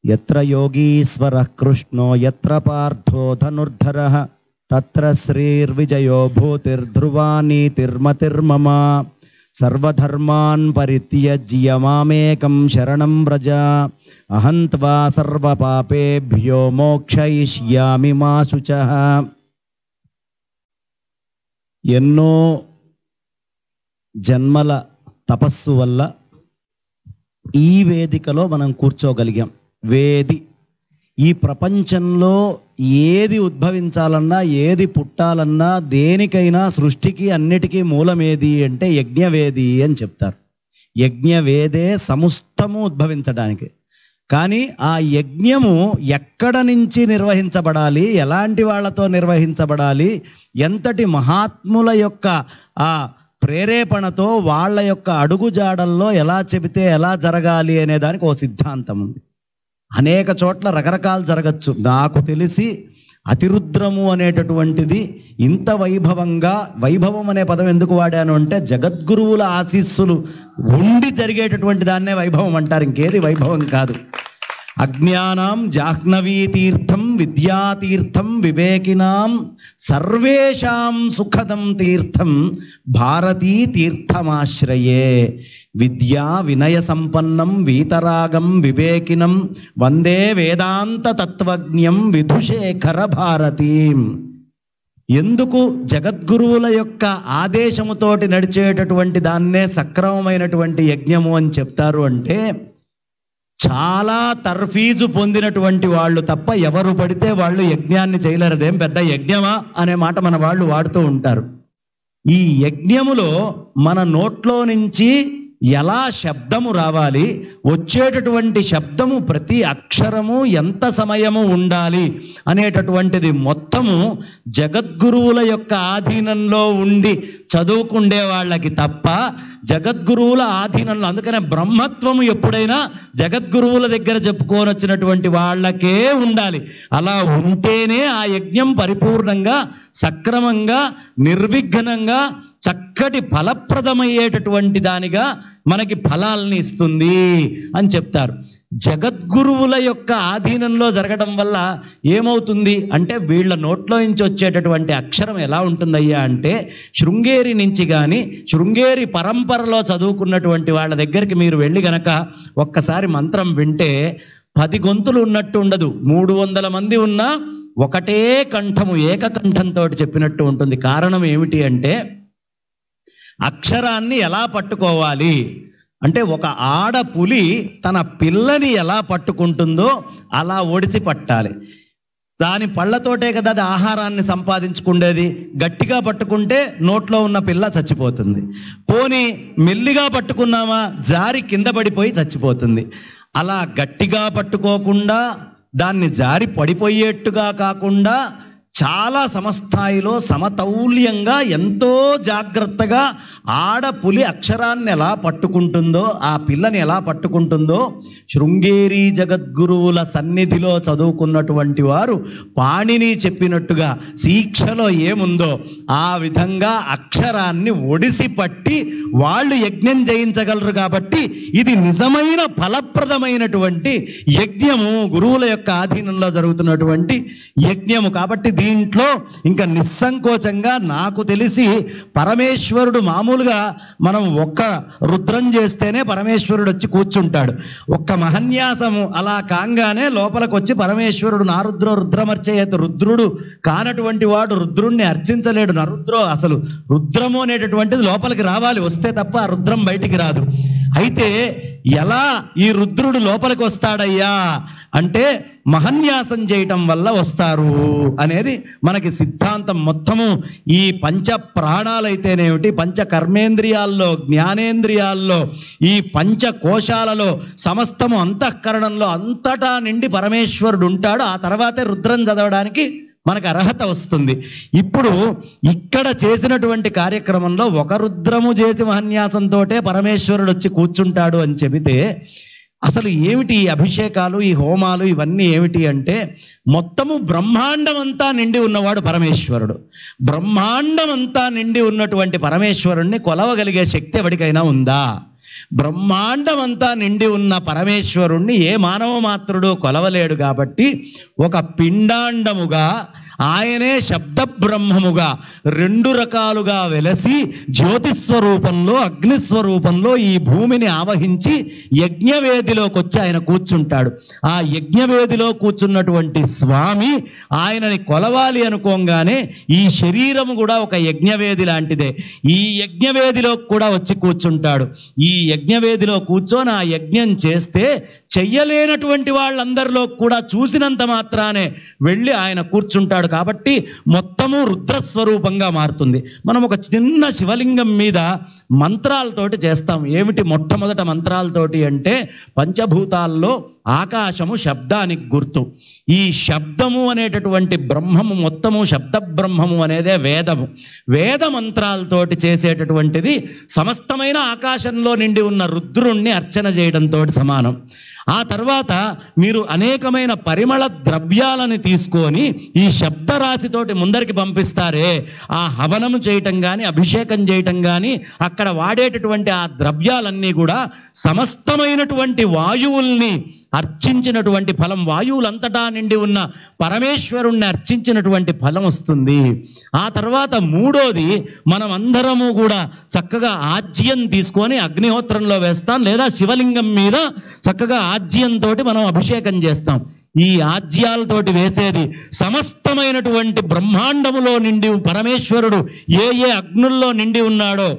ఎత్ర యోగీశ్వర కృష్ణో ఎత్ర పార్థో ధనుర్ధర తత్ర శ్రీర్విజయో భూతిర్ధ్రువా నీతిర్మతిర్మమ సర్వధర్మాన్ పరిత్యజ్య మామేకం శరణం వ్రజ అహం త్వా సర్వపాపేభ్యో మోక్షయిష్యామి మా శుచః ఎన్నో జన్మల తపస్సు వల్ల ఈ వేదికలో మనం కూర్చోగలిగాం వేది ఈ ప్రపంచంలో ఏది ఉద్భవించాలన్నా ఏది పుట్టాలన్నా దేనికైనా సృష్టికి అన్నిటికీ మూలమేది అంటే యజ్ఞవేది అని చెప్తారు యజ్ఞవేదే సముస్తము ఉద్భవించడానికి కానీ ఆ యజ్ఞము ఎక్కడ నుంచి నిర్వహించబడాలి ఎలాంటి వాళ్ళతో నిర్వహించబడాలి ఎంతటి మహాత్ముల యొక్క ఆ ప్రేరేపణతో వాళ్ళ యొక్క అడుగుజాడల్లో ఎలా చెబితే ఎలా జరగాలి అనే దానికి ఓ సిద్ధాంతం ఉంది అనేక చోట్ల రకరకాలు జరగచ్చు నాకు తెలిసి అతిరుద్రము అనేటటువంటిది ఇంత వైభవంగా వైభవం అనే పదం ఎందుకు వాడాను అంటే జగద్గురువుల ఆశీస్సులు ఉండి జరిగేటటువంటి దాన్నే వైభవం అంటారు ఇంకేది వైభవం కాదు అజ్ఞానాం జాహ్నవీ తీర్థం విద్యాతీర్థం వివేకినాం సర్వేషాం సుఖదం తీర్థం భారతీ తీర్థమాశ్రయే విద్యా వినయ సంపన్నం వీతరాగం వివేకినం వందే వేదాంత తత్వజ్ఞం విధుశేఖర భారతీం ఎందుకు జగద్గురువుల యొక్క ఆదేశముతోటి నడిచేటటువంటి దాన్నే సక్రమమైనటువంటి యజ్ఞము అని చెప్తారు అంటే చాలా తర్ఫీజు పొందినటువంటి వాళ్ళు తప్ప ఎవరు పడితే వాళ్ళు యజ్ఞాన్ని చేయలేరు అదేం పెద్ద యజ్ఞమా అనే మాట మన వాళ్ళు వాడుతూ ఉంటారు ఈ యజ్ఞములో మన నోట్లో నుంచి ఎలా శబ్దము రావాలి వచ్చేటటువంటి శబ్దము ప్రతి అక్షరము ఎంత సమయము ఉండాలి అనేటటువంటిది మొత్తము జగద్గురువుల యొక్క ఆధీనంలో ఉండి చదువుకుండే వాళ్ళకి తప్ప జగద్గురువుల ఆధీనంలో అందుకనే బ్రహ్మత్వము ఎప్పుడైనా జగద్గురువుల దగ్గర చెప్పుకొని వచ్చినటువంటి వాళ్ళకే ఉండాలి అలా ఉంటేనే ఆ యజ్ఞం పరిపూర్ణంగా సక్రమంగా నిర్విఘ్నంగా చక్కటి ఫలప్రదమయ్యేటటువంటి దానిగా మనకి ఫలాల్ని ఇస్తుంది అని చెప్తారు జగద్గురువుల యొక్క ఆధీనంలో జరగడం వల్ల ఏమవుతుంది అంటే వీళ్ళ నోట్లో నుంచి వచ్చేటటువంటి అక్షరం ఎలా ఉంటుందయ్యా అంటే శృంగేరి నుంచి కానీ శృంగేరి పరంపరలో చదువుకున్నటువంటి వాళ్ళ దగ్గరికి మీరు వెళ్ళి గనక ఒక్కసారి మంత్రం వింటే పది గొంతులు ఉన్నట్టు ఉండదు మూడు వందల మంది ఉన్నా ఒకటే కంఠము ఏకకంఠంతో చెప్పినట్టు ఉంటుంది కారణం ఏమిటి అంటే అక్షరాన్ని ఎలా పట్టుకోవాలి అంటే ఒక ఆడ పులి తన పిల్లని ఎలా పట్టుకుంటుందో అలా ఒడిసి పట్టాలి దాని పళ్ళతోటే కదా అది ఆహారాన్ని సంపాదించుకుండేది గట్టిగా పట్టుకుంటే నోట్లో ఉన్న పిల్ల చచ్చిపోతుంది పోని మెల్లిగా పట్టుకున్నామా జారి కింద పడిపోయి చచ్చిపోతుంది అలా గట్టిగా పట్టుకోకుండా దాన్ని జారి పడిపోయేట్టుగా కాకుండా చాలా సమస్థాయిలో సమతౌల్యంగా ఎంతో జాగ్రత్తగా ఆడపులి అక్షరాన్ని ఎలా పట్టుకుంటుందో ఆ పిల్లని ఎలా పట్టుకుంటుందో శృంగేరి జగద్గురువుల సన్నిధిలో చదువుకున్నటువంటి వారు పాణిని చెప్పినట్టుగా శిక్షలో ఏముందో ఆ విధంగా అక్షరాన్ని ఒడిసి పట్టి వాళ్ళు యజ్ఞం చేయించగలరు కాబట్టి ఇది నిజమైన ఫలప్రదమైనటువంటి యజ్ఞము గురువుల యొక్క ఆధీనంలో జరుగుతున్నటువంటి యజ్ఞము కాబట్టి దీంట్లో ఇంకా నిస్సంకోచంగా నాకు తెలిసి పరమేశ్వరుడు మామూలుగా మనం ఒక్క రుద్రం చేస్తేనే పరమేశ్వరుడు వచ్చి కూర్చుంటాడు ఒక్క మహన్యాసము అలా కాంగానే లోపలికి వచ్చి పరమేశ్వరుడు నా రుద్రో రుద్రమర్చయేత రుద్రుడు కానటువంటి వాడు రుద్రుణ్ణి అర్చించలేడు నరుద్రో అసలు రుద్రము అనేటటువంటిది లోపలికి రావాలి వస్తే తప్ప ఆ రుద్రం బయటికి రాదు అయితే ఎలా ఈ రుద్రుడు లోపలికి వస్తాడయ్యా అంటే మహన్యాసం చేయటం వల్ల వస్తారు అనేది మనకి సిద్ధాంతం మొత్తము ఈ పంచ ప్రాణాలైతేనేమిటి పంచ కర్మేంద్రియాల్లో జ్ఞానేంద్రియాల్లో ఈ పంచ కోశాలలో సమస్తము అంతఃకరణంలో అంతటా నిండి పరమేశ్వరుడు ఉంటాడు ఆ తర్వాతే రుద్రం చదవడానికి మనకు అర్హత వస్తుంది ఇప్పుడు ఇక్కడ చేసినటువంటి కార్యక్రమంలో ఒక రుద్రము చేసి మహన్యాసంతో పరమేశ్వరుడు వచ్చి కూర్చుంటాడు అని చెబితే అసలు ఏమిటి ఈ అభిషేకాలు ఈ హోమాలు ఇవన్నీ ఏమిటి అంటే మొత్తము బ్రహ్మాండం అంతా నిండి ఉన్నవాడు పరమేశ్వరుడు బ్రహ్మాండం అంతా నిండి ఉన్నటువంటి పరమేశ్వరుణ్ణి కొలవగలిగే శక్తి ఎవరికైనా ఉందా బ్రహ్మాండం అంతా నిండి ఉన్న పరమేశ్వరుణ్ణి ఏ మానవ మాత్రుడు కొలవలేడు కాబట్టి ఒక పిండాండముగా ఆయనే శబ్ద బ్రహ్మముగా రెండు రకాలుగా వెలసి జ్యోతిస్వరూపంలో అగ్నిస్వరూపంలో ఈ భూమిని ఆవహించి యజ్ఞవేదిలోకి వచ్చి ఆయన కూర్చుంటాడు ఆ యజ్ఞవేదిలో కూర్చున్నటువంటి స్వామి ఆయనని కొలవాలి అనుకోగానే ఈ శరీరము కూడా ఒక యజ్ఞవేది లాంటిదే ఈ యజ్ఞవేదిలో కూడా వచ్చి కూర్చుంటాడు ఈ యజ్ఞవేదిలో కూర్చొని ఆ యజ్ఞం చేస్తే చెయ్యలేనటువంటి వాళ్ళందరిలో కూడా చూసినంత మాత్రానే వెళ్ళి ఆయన కూర్చుంటాడు కాబట్టి మొత్తము రుద్రస్వరూపంగా మారుతుంది మనం ఒక చిన్న శివలింగం మీద మంత్రాలతోటి చేస్తాం ఏమిటి మొట్టమొదట మంత్రాలతోటి అంటే పంచభూతాల్లో ఆకాశము శబ్దానికి గుర్తు ఈ శబ్దము అనేటటువంటి బ్రహ్మము మొత్తము శబ్ద బ్రహ్మము అనేదే వేదము వేద మంత్రాలతోటి చేసేటటువంటిది సమస్తమైన ఆకాశంలో నిండి ఉన్న రుద్రుణ్ణి అర్చన చేయడంతో సమానం ఆ తర్వాత మీరు అనేకమైన పరిమళ ద్రవ్యాలను తీసుకొని ఈ శబ్దరాశితోటి ముందరికి పంపిస్తారే ఆ హవనము చేయటం కానీ అభిషేకం చేయటం కానీ అక్కడ వాడేటటువంటి ఆ ద్రవ్యాలన్నీ కూడా సమస్తమైనటువంటి వాయువుల్ని అర్చించినటువంటి ఫలం వాయువులంతటా నిండి ఉన్న పరమేశ్వరుణ్ణి అర్చించినటువంటి ఫలం వస్తుంది ఆ తర్వాత మూడోది మనం అందరము కూడా చక్కగా ఆజ్యం తీసుకొని అగ్నిహోత్రంలో వేస్తాం లేదా శివలింగం మీద చక్కగా ఆజ్యంతో మనం అభిషేకం చేస్తాం ఈ ఆజ్యాలతోటి వేసేది సమస్తమైనటువంటి బ్రహ్మాండములో నిండి పరమేశ్వరుడు ఏ ఏ అగ్నుల్లో నిండి ఉన్నాడో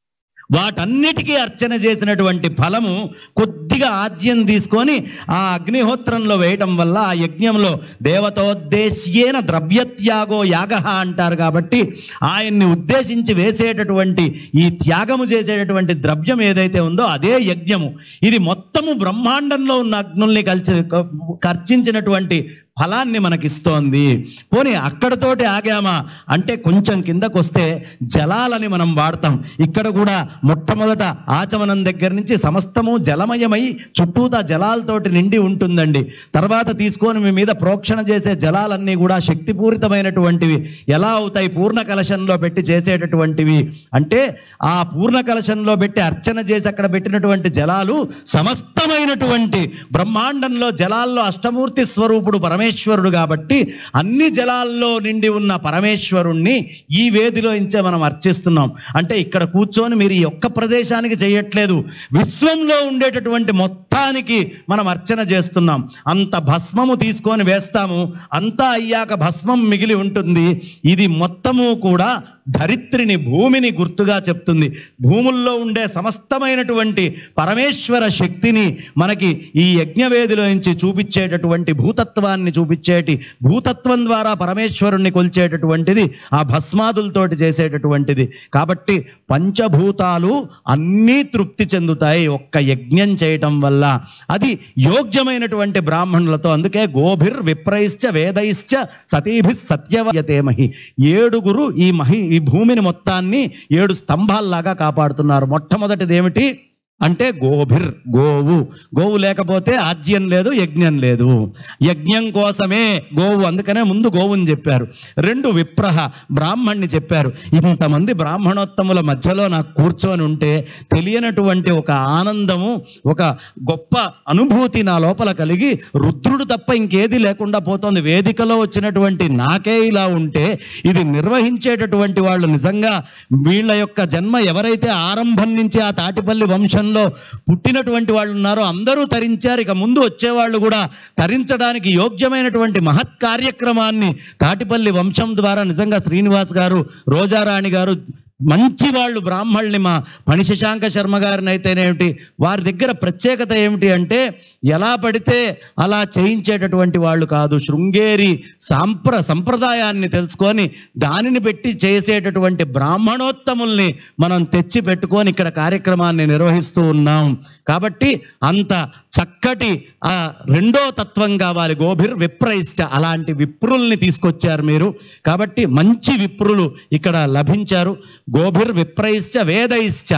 వాటన్నిటికీ అర్చన చేసినటువంటి ఫలము కొద్దిగా ఆజ్యం తీసుకొని ఆ అగ్నిహోత్రంలో వేయటం వల్ల ఆ యజ్ఞంలో దేవతోద్దేశ్యేన ద్రవ్యత్యాగో యాగ అంటారు కాబట్టి ఆయన్ని ఉద్దేశించి వేసేటటువంటి ఈ త్యాగము చేసేటటువంటి ద్రవ్యం ఏదైతే ఉందో అదే యజ్ఞము ఇది మొత్తము బ్రహ్మాండంలో ఉన్న అగ్నుల్ని కలిసి ఖర్చించినటువంటి ఫలాన్ని మనకిస్తోంది పోనీ అక్కడతోటి ఆగామా అంటే కొంచెం కిందకు వస్తే జలాలని మనం వాడతాం ఇక్కడ కూడా మొట్టమొదట ఆచమనం దగ్గర నుంచి సమస్తము జలమయమై చుట్టూతా జలాలతోటి నిండి ఉంటుందండి తర్వాత తీసుకొని మీ మీద ప్రోక్షణ చేసే జలాలన్నీ కూడా శక్తిపూరితమైనటువంటివి ఎలా అవుతాయి పూర్ణ కలశంలో పెట్టి చేసేటటువంటివి అంటే ఆ పూర్ణ కలశంలో పెట్టి అర్చన చేసి అక్కడ పెట్టినటువంటి జలాలు సమస్తమైనటువంటి బ్రహ్మాండంలో జలాల్లో అష్టమూర్తి స్వరూపుడు పరమేశ్వరుడు కాబట్టి అన్ని జలాల్లో నిండి ఉన్న పరమేశ్వరుణ్ణి ఈ వేదిలో ఇంచే మనం అర్చిస్తున్నాం అంటే ఇక్కడ కూర్చొని మీరు ఈ ఒక్క ప్రదేశానికి చేయట్లేదు విశ్వంలో ఉండేటటువంటి మొత్తానికి మనం అర్చన చేస్తున్నాం అంత భస్మము తీసుకొని వేస్తాము అంతా అయ్యాక భస్మం మిగిలి ఉంటుంది ఇది మొత్తము కూడా ధరిత్రిని భూమిని గుర్తుగా చెప్తుంది భూముల్లో ఉండే సమస్తమైనటువంటి పరమేశ్వర శక్తిని మనకి ఈ యజ్ఞవేదిలో నుంచి చూపించేటటువంటి భూతత్వాన్ని చూపించేటి భూతత్వం ద్వారా పరమేశ్వరుణ్ణి కొలిచేటటువంటిది ఆ భస్మాదులతోటి చేసేటటువంటిది కాబట్టి పంచభూతాలు అన్నీ తృప్తి చెందుతాయి ఒక్క యజ్ఞం చేయటం వల్ల అది యోగ్యమైనటువంటి బ్రాహ్మణులతో అందుకే గోభిర్ విప్రైశ్చ వేదైశ్చ సతీభి సత్యవయతేమహి ఏడుగురు ఈ మహి ఈ భూమిని మొత్తాన్ని ఏడు స్తంభాల్లాగా కాపాడుతున్నారు మొట్టమొదటిది ఏమిటి అంటే గోభిర్ గోవు గోవు లేకపోతే ఆజ్యం లేదు యజ్ఞం లేదు యజ్ఞం కోసమే గోవు అందుకనే ముందు గోవుని చెప్పారు రెండు విప్రహ బ్రాహ్మణ్ణి చెప్పారు ఇంతమంది బ్రాహ్మణోత్తముల మధ్యలో నాకు కూర్చొని ఉంటే తెలియనటువంటి ఒక ఆనందము ఒక గొప్ప అనుభూతి నా లోపల కలిగి రుద్రుడు తప్ప ఇంకేది లేకుండా పోతోంది వేదికలో వచ్చినటువంటి నాకే ఇలా ఉంటే ఇది నిర్వహించేటటువంటి వాళ్ళు నిజంగా వీళ్ళ యొక్క జన్మ ఎవరైతే ఆరంభం నుంచి ఆ తాటిపల్లి వంశంలో పుట్టినటువంటి వాళ్ళు ఉన్నారో అందరూ తరించారు ఇక ముందు వచ్చేవాళ్ళు కూడా తరించడానికి యోగ్యమైనటువంటి మహత్ కార్యక్రమాన్ని తాటిపల్లి వంశం ద్వారా నిజంగా శ్రీనివాస్ గారు రోజారాణి గారు మంచి వాళ్ళు బ్రాహ్మణుల్ని మా పని శశాంక శర్మ గారిని అయితేనేమిటి వారి దగ్గర ప్రత్యేకత ఏమిటి అంటే ఎలా పడితే అలా చేయించేటటువంటి వాళ్ళు కాదు శృంగేరి సాంప్ర సంప్రదాయాన్ని తెలుసుకొని దానిని పెట్టి చేసేటటువంటి బ్రాహ్మణోత్తముల్ని మనం తెచ్చి పెట్టుకొని ఇక్కడ కార్యక్రమాన్ని నిర్వహిస్తూ ఉన్నాం కాబట్టి అంత చక్కటి ఆ రెండో తత్వం కావాలి గోభిర్ విప్రైశ్చ అలాంటి విప్రుల్ని తీసుకొచ్చారు మీరు కాబట్టి మంచి విప్రులు ఇక్కడ లభించారు గోభిర్ విప్రైశ్చ వేదైశ్చ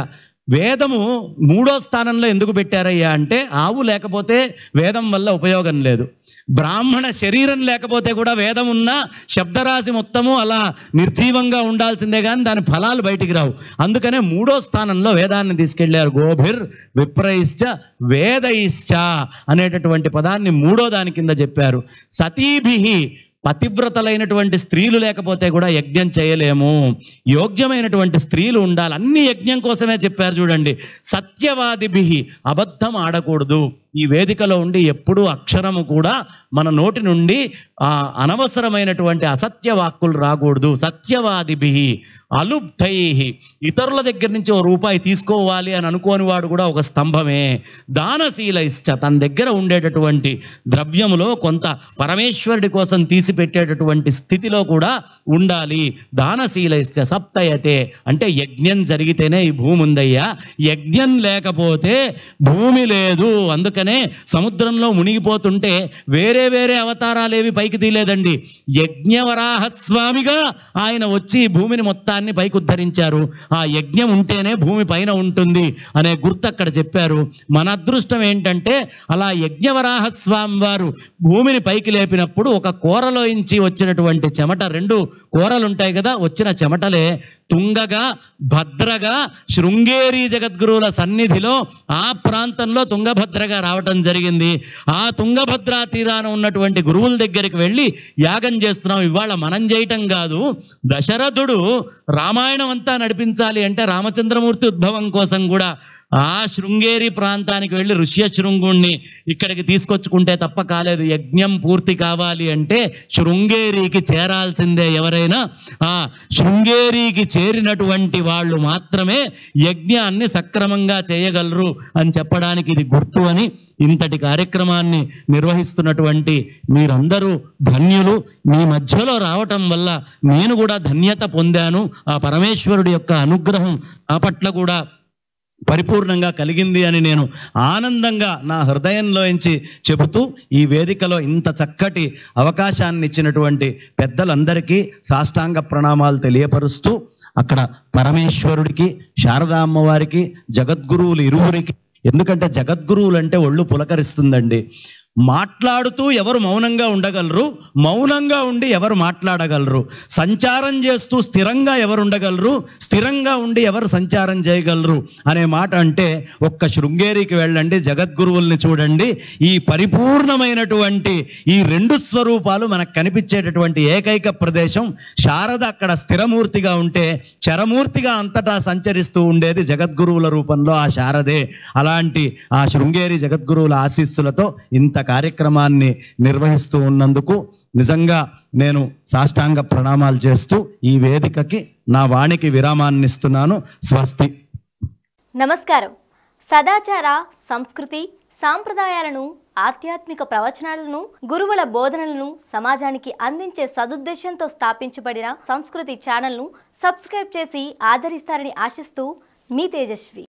వేదము మూడో స్థానంలో ఎందుకు పెట్టారయ్యా అంటే ఆవు లేకపోతే వేదం వల్ల ఉపయోగం లేదు బ్రాహ్మణ శరీరం లేకపోతే కూడా వేదం ఉన్న శబ్దరాశి మొత్తము అలా నిర్జీవంగా ఉండాల్సిందే కానీ దాని ఫలాలు బయటికి రావు అందుకనే మూడో స్థానంలో వేదాన్ని తీసుకెళ్లారు గోభిర్ విప్రయిశ్చ వేదయిశ్చ అనేటటువంటి పదాన్ని మూడో దాని కింద చెప్పారు సతీభిహి పతివ్రతలైనటువంటి స్త్రీలు లేకపోతే కూడా యజ్ఞం చేయలేము యోగ్యమైనటువంటి స్త్రీలు ఉండాలి అన్ని యజ్ఞం కోసమే చెప్పారు చూడండి సత్యవాదిభి అబద్ధం ఆడకూడదు ఈ వేదికలో ఉండి ఎప్పుడూ అక్షరము కూడా మన నోటి నుండి ఆ అనవసరమైనటువంటి అసత్య వాక్కులు రాకూడదు సత్యవాదిభి అలుబ్ధై ఇతరుల దగ్గర నుంచి ఓ రూపాయి తీసుకోవాలి అని అనుకోని వాడు కూడా ఒక స్తంభమే దానశీల ఇష్ట తన దగ్గర ఉండేటటువంటి ద్రవ్యములో కొంత పరమేశ్వరుడి కోసం తీసి పెట్టేటటువంటి స్థితిలో కూడా ఉండాలి దానశీల ఇష్ట సప్తయతే అంటే యజ్ఞం జరిగితేనే ఈ భూమి ఉందయ్యా యజ్ఞం లేకపోతే భూమి లేదు అందుకనే సముద్రంలో మునిగిపోతుంటే వేరే వేరే అవతారాలేవి పైకి తీయలేదండి యజ్ఞవరాహ స్వామిగా ఆయన వచ్చి ఈ భూమిని మొత్తాన్ని పైకి ఉద్ధరించారు ఆ యజ్ఞం ఉంటేనే భూమి పైన ఉంటుంది అనే గుర్తు అక్కడ చెప్పారు మన అదృష్టం ఏంటంటే అలా యజ్ఞవరాహ స్వామి వారు భూమిని పైకి లేపినప్పుడు ఒక కూరలోంచి వచ్చినటువంటి చెమట రెండు కూరలు ఉంటాయి కదా వచ్చిన చెమటలే తుంగగా భద్రగా శృంగేరి జగద్గురువుల సన్నిధిలో ఆ ప్రాంతంలో తుంగభద్రగా రావటం జరిగింది ఆ తుంగభద్రా తీరాన ఉన్నటువంటి గురువుల దగ్గరికి వెళ్ళి యాగం చేస్తున్నాం ఇవాళ మనం చేయటం కాదు దశరథుడు రామాయణం అంతా నడిపించాలి అంటే రామచంద్రమూర్తి ఉద్భవం కోసం కూడా ఆ శృంగేరి ప్రాంతానికి వెళ్ళి ఋష్య శృంగుణ్ణి ఇక్కడికి తీసుకొచ్చుకుంటే తప్ప కాలేదు యజ్ఞం పూర్తి కావాలి అంటే శృంగేరికి చేరాల్సిందే ఎవరైనా ఆ శృంగేరికి చేరినటువంటి వాళ్ళు మాత్రమే యజ్ఞాన్ని సక్రమంగా చేయగలరు అని చెప్పడానికి ఇది గుర్తు అని ఇంతటి కార్యక్రమాన్ని నిర్వహిస్తున్నటువంటి మీరందరూ ధన్యులు మీ మధ్యలో రావటం వల్ల నేను కూడా ధన్యత పొందాను ఆ పరమేశ్వరుడి యొక్క అనుగ్రహం నా పట్ల కూడా పరిపూర్ణంగా కలిగింది అని నేను ఆనందంగా నా హృదయంలోంచి చెబుతూ ఈ వేదికలో ఇంత చక్కటి అవకాశాన్ని ఇచ్చినటువంటి పెద్దలందరికీ సాష్టాంగ ప్రణామాలు తెలియపరుస్తూ అక్కడ పరమేశ్వరుడికి శారదా అమ్మవారికి జగద్గురువులు ఇరువురికి ఎందుకంటే జగద్గురువులు అంటే ఒళ్ళు పులకరిస్తుందండి మాట్లాడుతూ ఎవరు మౌనంగా ఉండగలరు మౌనంగా ఉండి ఎవరు మాట్లాడగలరు సంచారం చేస్తూ స్థిరంగా ఎవరు ఉండగలరు స్థిరంగా ఉండి ఎవరు సంచారం చేయగలరు అనే మాట అంటే ఒక్క శృంగేరికి వెళ్ళండి జగద్గురువుల్ని చూడండి ఈ పరిపూర్ణమైనటువంటి ఈ రెండు స్వరూపాలు మనకు కనిపించేటటువంటి ఏకైక ప్రదేశం శారద అక్కడ స్థిరమూర్తిగా ఉంటే చరమూర్తిగా అంతటా సంచరిస్తూ ఉండేది జగద్గురువుల రూపంలో ఆ శారదే అలాంటి ఆ శృంగేరి జగద్గురువుల ఆశీస్సులతో ఇంత కార్యక్రమాన్ని నిర్వహిస్తూ ఉన్నందుకు నిజంగా నేను సాష్టాంగ ప్రణామాలు చేస్తూ ఈ వేదికకి నా వాణికి విరామాన్ని ఇస్తున్నాను స్వస్తి నమస్కారం సదాచార సంస్కృతి సాంప్రదాయాలను ఆధ్యాత్మిక ప్రవచనాలను గురువుల బోధనలను సమాజానికి అందించే సదుద్దేశంతో స్థాపించబడిన సంస్కృతి ఛానల్ను సబ్స్క్రైబ్ చేసి ఆదరిస్తారని ఆశిస్తూ మీ తేజస్వి